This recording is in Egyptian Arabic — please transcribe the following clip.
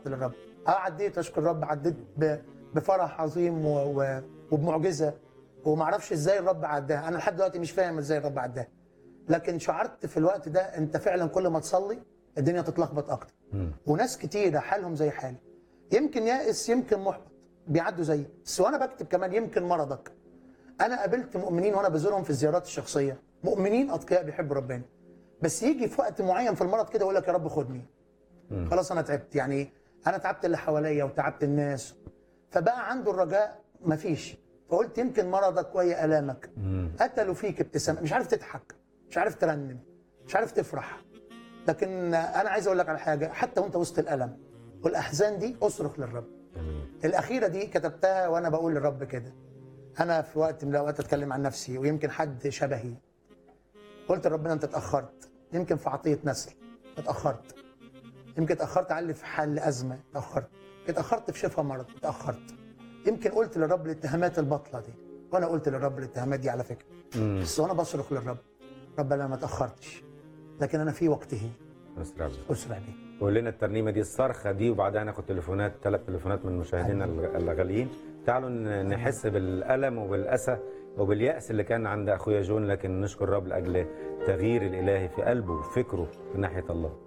صرخت للرب اه عديت اشكر الرب عديت ب- بفرح عظيم و... و... وبمعجزه وما اعرفش ازاي الرب عداها انا لحد دلوقتي مش فاهم ازاي الرب عداها لكن شعرت في الوقت ده انت فعلا كل ما تصلي الدنيا تتلخبط اكتر وناس كتيره حالهم زي حالي يمكن يائس يمكن محبط بيعدوا زيي بس وانا بكتب كمان يمكن مرضك انا قابلت مؤمنين وانا بزورهم في الزيارات الشخصيه مؤمنين اتقياء بيحبوا ربنا بس يجي في وقت معين في المرض كده يقول لك يا رب خدني خلاص انا تعبت يعني انا تعبت اللي حواليا وتعبت الناس فبقى عنده الرجاء مفيش فقلت يمكن مرضك وهي الامك قتلوا فيك ابتسامه مش عارف تضحك مش عارف ترنم مش عارف تفرح لكن انا عايز اقول لك على حاجه حتى وانت وسط الالم والاحزان دي اصرخ للرب الاخيره دي كتبتها وانا بقول للرب كده انا في وقت من الاوقات اتكلم عن نفسي ويمكن حد شبهي قلت لربنا انت اتاخرت يمكن في عطيه نسل اتاخرت يمكن اتاخرت على اللي في حل ازمه اتاخرت اتاخرت في شفاء مرض اتاخرت يمكن قلت للرب الاتهامات الباطله دي وانا قلت للرب الاتهامات دي على فكره بس وانا بصرخ للرب رب انا ما اتاخرتش لكن انا في وقته اسرع اسرع بيه قول لنا الترنيمه دي الصرخه دي وبعدها ناخد تليفونات ثلاث تليفونات من مشاهدينا الغ- الغاليين تعالوا ن- نحس بالالم وبالاسى وبالياس اللي كان عند اخويا جون لكن نشكر الرب لاجل التغيير الالهي في قلبه وفكره من ناحيه الله